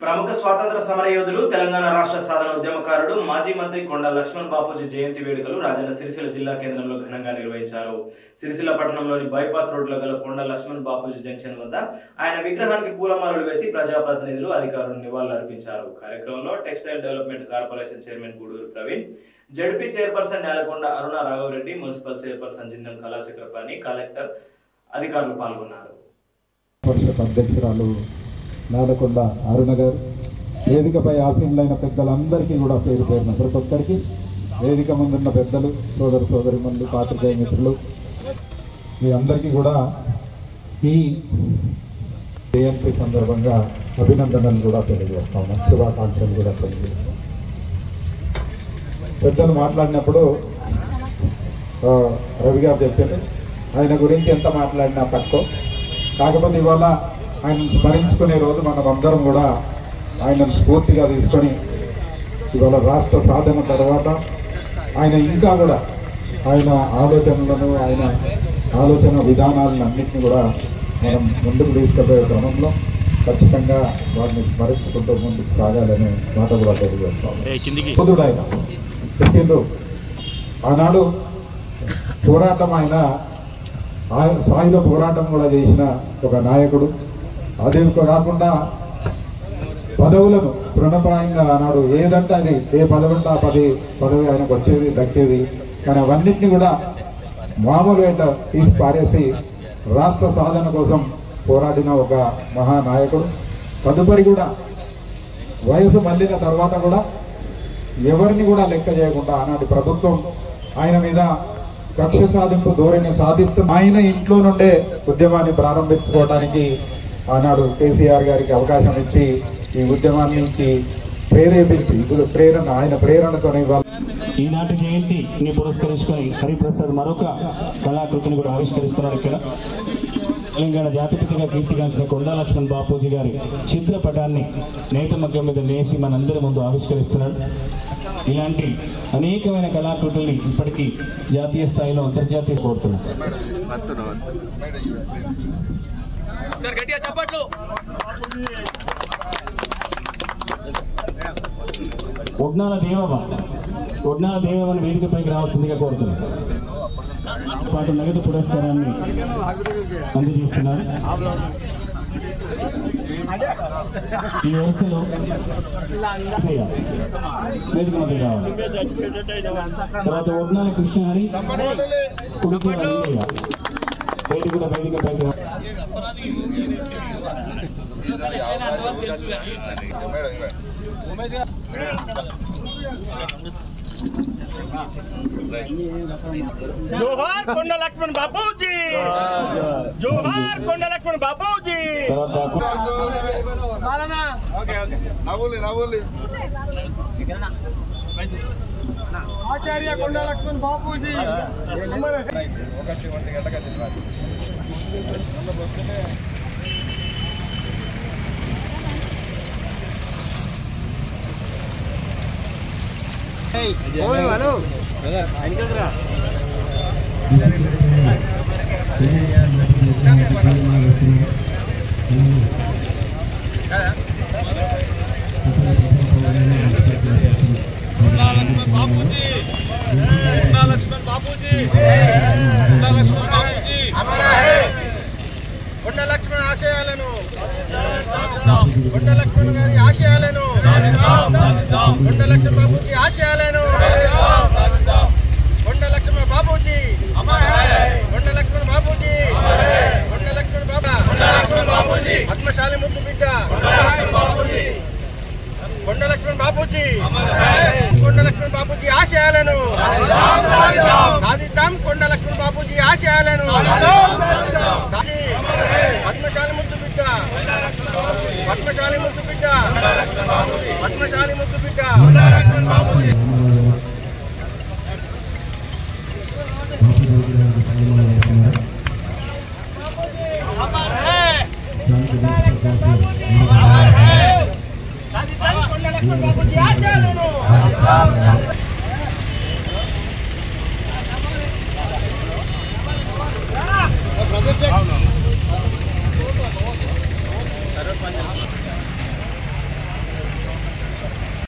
ప్రముఖ స్వాతంత్ర సమర యోధులు తెలంగాణ రాష్ట్ర సాధన ఉద్యమకారుడు మాజీ మంత్రి కొండా లక్ష్మణ్ బాపూజీ జయంతి వేడుకలు రాజన్న సిరిసిల్ల జిల్లా కేంద్రంలో ఘనంగా నిర్వహించారు సిరిసిల్ల పట్టణంలోని బైపాస్ రోడ్లో గల కొండా లక్ష్మణ్ బాపూజీ జంక్షన్ వద్ద ఆయన విగ్రహానికి పూలమాలలు వేసి ప్రజాప్రతినిధులు అధికారులు నివాళులర్పించారు కార్యక్రమంలో textile development corporation chairman Guduru Praveen ZP chairperson Nelakonda Aruna Raghavareddy municipal chairperson Jindam Kalachakrapani collector అధికారులు పాల్గొన్నారు పరిషత్ అధ్యక్షురాలు నాదకొండ అరుణ గారు వేదికపై ఆసీనులైన పెద్దలందరికీ కూడా పేరు పేరున ప్రతి ఒక్కరికి వేదిక ముందున్న పెద్దలు సోదర సోదరిమణులు పాత్రికేయ మిత్రులు మీ అందరికీ కూడా ఈ జయంతి సందర్భంగా అభినందనలు కూడా తెలియజేస్తా ఉన్నాం శుభాకాంక్షలు కూడా తెలియజేస్తాం పెద్దలు మాట్లాడినప్పుడు ఆ, రవి గారు చెప్పారు ఆయన గురించి ఎంత మాట్లాడినా తక్కువ కాకపోతే ఇవాళ ఆయన స్మరించుకునే రోజు మనం అందరం కూడా ఆయనను స్ఫూర్తిగా తీసుకొని ఇవాళ రాష్ట్ర సాధన తర్వాత ఆయన ఇంకా కూడా ఆయన ఆలోచనలను ఆయన ఆలోచన విధానాలను అన్నింటినీ కూడా మనం ముందుకు తీసుకుపోయే క్రమంలో ఖచ్చితంగా వారిని స్మరించుకుంటూ ముందుకు సాగాలనే మాట కూడా తెలియజేస్తాం బుద్ధుడు ఆయన చెప్పిండు ఆనాడు పోరాటం ఆయన ఆ- సాయుధ పోరాటం కూడా చేసిన ఒక నాయకుడు అదే కాకుండా పదవులను తృణప్రాయంగా ఆనాడు ఏదంటే అది ఏ పదవి ఉంటే ఆ పది పదవి ఆయనకు వచ్చేది దక్కేది కానీ అవన్నిటిని కూడా మామూలు ఇట్లా తీసి పారేసి రాష్ట్ర సాధన కోసం పోరాడిన ఒక మహానాయకుడు తదుపరి కూడా వయసు మళ్ళిన తర్వాత కూడా ఎవరిని కూడా లెక్క చేయకుండా ఆనాటి ప్రభుత్వం ఆయన మీద కక్ష సాధింపు ధోరణి సాధిస్తూ ఆయన ఇంట్లో నుండే ఉద్యమాన్ని ప్రారంభించుకోవడానికి ఆనాడు కేసీఆర్ గారికి అవకాశం ఇచ్చి ఈ ఉద్యమానికి ప్రేరేపించి ఇప్పుడు ప్రేరణ ఆయన ప్రేరణతోనే ఇవాళ ఈనాటి జయంతిని పురస్కరించుకొని హరిప్రసాద్ మరొక కళాకృతిని కూడా ఆవిష్కరిస్తున్నారు ఇక్కడ తెలంగాణ జాతిపితగా కీర్తిగాంచిన కొండా లక్ష్మణ్ బాపూజీ గారి చిత్రపటాన్ని నేతమగ్గం మీద నేసి మనందరి ముందు ఆవిష్కరిస్తున్నాడు ఇలాంటి అనేకమైన కళాకృతుల్ని ఇప్పటికీ జాతీయ స్థాయిలో అంతర్జాతీయ కోరుతున్నాం ఒడ్నాల దేవవ ఒడ్నాల దేవవని వేదికపైకి రావాల్సిందిగా కోరుతున్నాం పాటు నగదు పురస్కారాన్ని అందజేస్తున్నారు ఈ వరుసలో అక్షయ వేదిక మధ్య రావాలి తర్వాత ఒడ్నాల కృష్ణహరి కుడికి రంగయ్య వేదిక వేదిక పైకి రా- जोहार కొండ లక్ష్మణ్ బాపూజీ జోహార్ కొండ లక్ష్మణ్ బాపూజీ తర్వాత నవ్వులి నవ్వులి ఆచార్య కొండ లక్ష్మణ్ బాపూజీ ఒకటి ఒంటి గంటగా తిన్నాను లక్ష్మణ్ బాపూజీ లక్ష్మణ్ బాపూజీ కొండ లక్ష్మణ్ ఆశయాలను కొండ లక్ష్మణ్ గారి ఆశయాలను కొండ లక్ష్మణ్ బాబూజీ ఆశయాలను కొండ లక్ష్మణ్ బాబూజీ కొండ లక్ష్మణ్ బాబూజీ కొండ లక్ష్మణ్ బాబా పద్మశాలి ముద్దు బిడ్డ కొండ లక్ష్మణ్ బాబూజీ కొండ లక్ష్మణ్ బాబూజీ ఆశయాలను సాధిద్దాం కొండ లక్ష్మణ్ బాబూజీ ఆశయాలను సాధి- పద్మశాలి ముద్దు బిడ్డ పద్మశాలి ముద్దు బిడ్డ పద్మశాలి ముద్దు బిడ్డ సాధిద్దాం కొండ లక్ష్మణ్ బాబూజీ ఆశయాలను